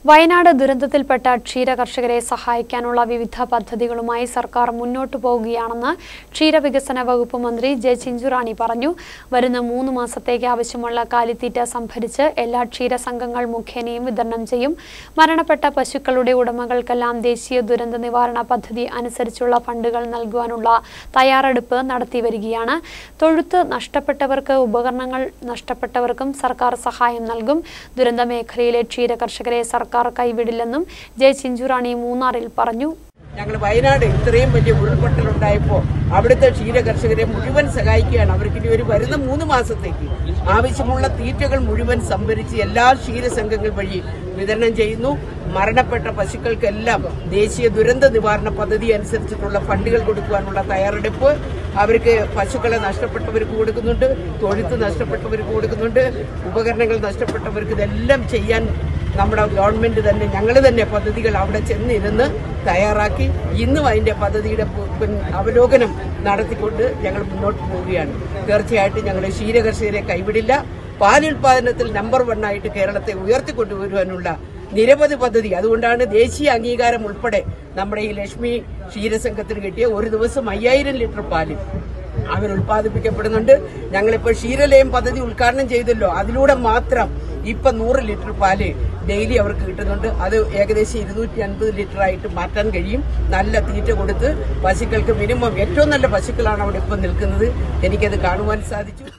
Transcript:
വയനാട് ദുരന്തത്തിൽപ്പെട്ട ക്ഷീര കർഷകരെ സഹായിക്കാനുള്ള വിവിധ പദ്ധതികളുമായി സർക്കാർ മുന്നോട്ടു പോകുകയാണെന്ന് ക്ഷീരവികസന വകുപ്പ് മന്ത്രി ജെ ചിഞ്ചുറാണി പറഞ്ഞു വരുന്ന മൂന്ന് മാസത്തേക്ക് ആവശ്യമുള്ള കാലിത്തീറ്റ സംഭരിച്ച് എല്ലാ ക്ഷീരസംഘങ്ങൾ മുഖേനയും വിതരണം ചെയ്യും മരണപ്പെട്ട പശുക്കളുടെ ഉടമകൾക്കെല്ലാം ദേശീയ ദുരന്ത നിവാരണ പദ്ധതി അനുസരിച്ചുള്ള ഫണ്ടുകൾ നൽകുവാനുള്ള തയ്യാറെടുപ്പ് നടത്തി വരികയാണ് തൊഴുത്ത് നഷ്ടപ്പെട്ടവർക്ക് ഉപകരണങ്ങൾ നഷ്ടപ്പെട്ടവർക്കും സർക്കാർ സഹായം നൽകും ദുരന്ത മേഖലയിലെ ക്ഷീര കർഷകരെ സർക്കാർ കൈവിടില്ലെന്നും ജെ ചിഞ്ചുറാണി മൂന്നാറിൽ പറഞ്ഞു ഞങ്ങൾ വയനാട് ഇത്രയും വലിയ ഉരുൾപൊട്ടലുണ്ടായപ്പോൾ അവിടുത്തെ ക്ഷീര കർഷകരെ മുഴുവൻ സഹായിക്കുകയാണ് അവർക്ക് ഇനി ഒരു വരുന്ന മൂന്ന് മാസത്തേക്ക് ആവശ്യമുള്ള തീറ്റകൾ മുഴുവൻ സംഭരിച്ച് എല്ലാ ക്ഷീരസംഘങ്ങൾ വഴി വിതരണം ചെയ്യുന്നു മരണപ്പെട്ട പശുക്കൾക്കെല്ലാം ദേശീയ ദുരന്ത നിവാരണ പദ്ധതി അനുസരിച്ചിട്ടുള്ള ഫണ്ടുകൾ കൊടുക്കുവാനുള്ള തയ്യാറെടുപ്പ് അവർക്ക് പശുക്കളെ നഷ്ടപ്പെട്ടവർക്ക് കൊടുക്കുന്നുണ്ട് തൊഴുത്ത് നഷ്ടപ്പെട്ടവർക്ക് കൊടുക്കുന്നുണ്ട് ഉപകരണങ്ങൾ നഷ്ടപ്പെട്ടവർക്ക് ഇതെല്ലാം ചെയ്യാൻ നമ്മുടെ ഗവൺമെന്റ് തന്നെ ഞങ്ങൾ തന്നെ പദ്ധതികൾ അവിടെ ചെന്നിരുന്ന് തയ്യാറാക്കി ഇന്നും അതിന്റെ പദ്ധതിയുടെ പു- പിൻ- അവലോകനം നടത്തിക്കൊണ്ട് ഞങ്ങൾ മുന്നോട്ട് പോവുകയാണ് തീർച്ചയായിട്ടും ഞങ്ങൾ ക്ഷീരകർഷകരെ കൈവിടില്ല പാലുൽപാദനത്തിൽ നമ്പർ വൺ ആയിട്ട് കേരളത്തെ ഉയർത്തിക്കൊണ്ടുവരുവാനുള്ള നിരവധി പദ്ധതി അതുകൊണ്ടാണ് ദേശീയ അംഗീകാരം ഉൾപ്പെടെ നമ്മുടെ ഈ ലക്ഷ്മി ക്ഷീരസംഘത്തിന് കിട്ടിയ ഒരു ദിവസം അയ്യായിരം ലിറ്റർ പാല് അവർ ഉൽപ്പാദിപ്പിക്കപ്പെടുന്നുണ്ട് ഞങ്ങളിപ്പോൾ ക്ഷീരലയം പദ്ധതി ഉദ്ഘാടനം ചെയ്തല്ലോ അതിലൂടെ മാത്രം ഇപ്പൊ നൂറ് ലിറ്റർ പാല് ഡെയിലി അവർക്ക് കിട്ടുന്നുണ്ട് അത് ഏകദേശം ഇരുന്നൂറ്റി അൻപത് ലിറ്റർ ആയിട്ട് മാറ്റാൻ കഴിയും നല്ല തീറ്റ കൊടുത്ത് പശുക്കൾക്ക് മിനിമം ഏറ്റവും നല്ല പശുക്കളാണ് അവിടെ ഇപ്പം നിൽക്കുന്നത് എനിക്കത് കാണുവാൻ സാധിച്ചു